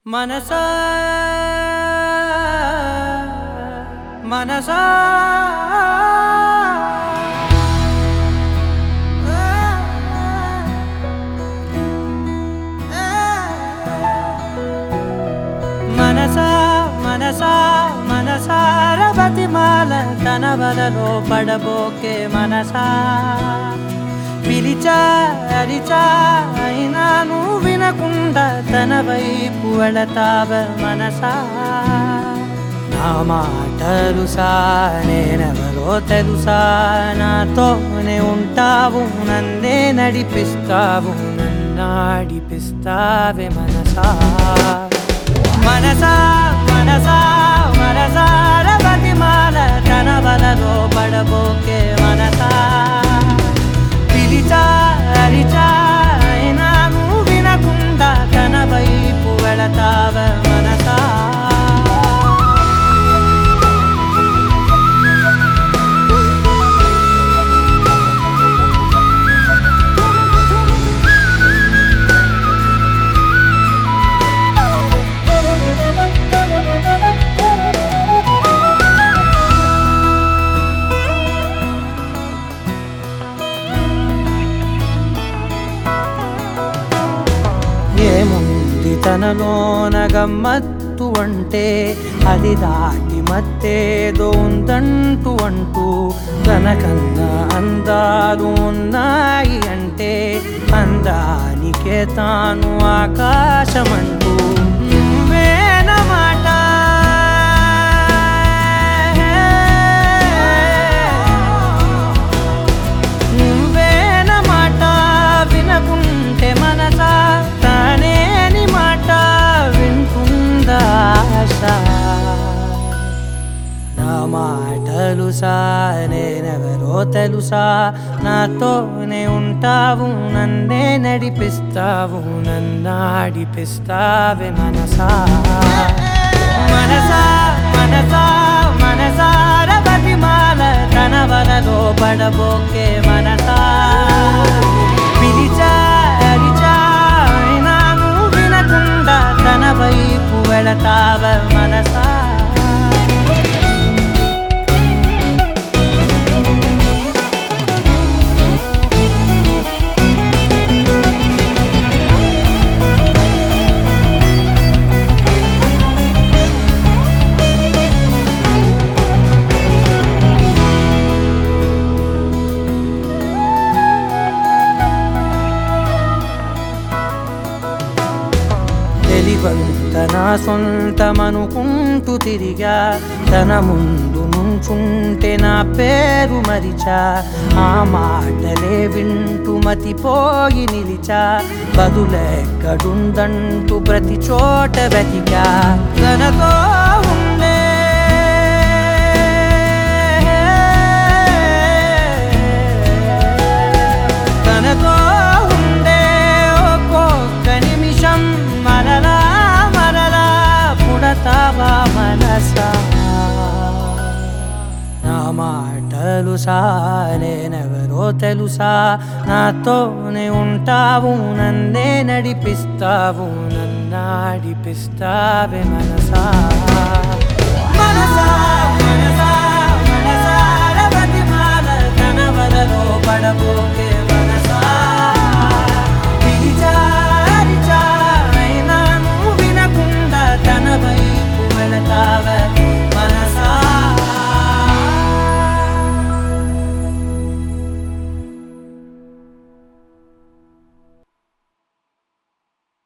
మనసా మనసా మనసా మనసా మనసార బతిమాల తన వలలో పడబోకే మనసా పిలిచా అరిచా అయినా నువ్వు వినకుండా తన వైపు వెళతావ మనసా నా మాటలుసా నేనెవరో తెలుసా నాతోనే ఉంటావు నన్నే నడిపిస్తావు నన్నాడిపిస్తావే మనసా మనసా మనసా మనసార బతిమాల తన వలలో పడబోకే మనసా పిలిచా అరిచా అయినా నువ్వు వినకుండా తన వైపు వెళతావ మనసా ఏముంది తనలోన గమ్మత్తు అంటే అది దాటి మత్తేదో ఉందంటూ అంటూ తనకన్నా అందాలు ఉన్నాయి అంటే అందానికే తాను ఆకాశమంటూ నువ్వేనమాట నువ్వేన మాట వినకుంటే మనసా తానేని మాట వింటుందా ఆశ నా మాటలు సా నేనెవరో తెలుసా నాతోనే ఉంటావు నన్నే నడిపిస్తావు నన్నాడిపిస్తావే మనసా మనసా మనసా మనసార బతిమాల తన వలలో పడబోకే మనసా పిలిచా అరిచా అయినా నువ్వు వినకుండా తన వైపు వెళతావ మనసా తెలివంత నా సొంతమనుకుంటూ తిరిగా తన ముందు నుంచుంటే నా పేరు మరిచా ఆ మాటలే వింటూ మతిపోయి నిలిచా బదులెక్కడుందంటూ ప్రతి చోట వెతికా తనతో ఉండే తనతో ఉండే ఒక్కొక్క నిమిషం మరలా మరలా పుడతావా మనసా నా మాటలు సా నేనెవరో తెలుసా నాతోనే ఉంటావు నన్నే నడిపిస్తావు నన్నాడిపిస్తావే మనసా మనసా మనసా మనసార బతిమాల తన వలలో పడబోకే మనసా పిలిచా అరిచా అయినా నువ్వు వినకుండా తన వైపు వెళతావ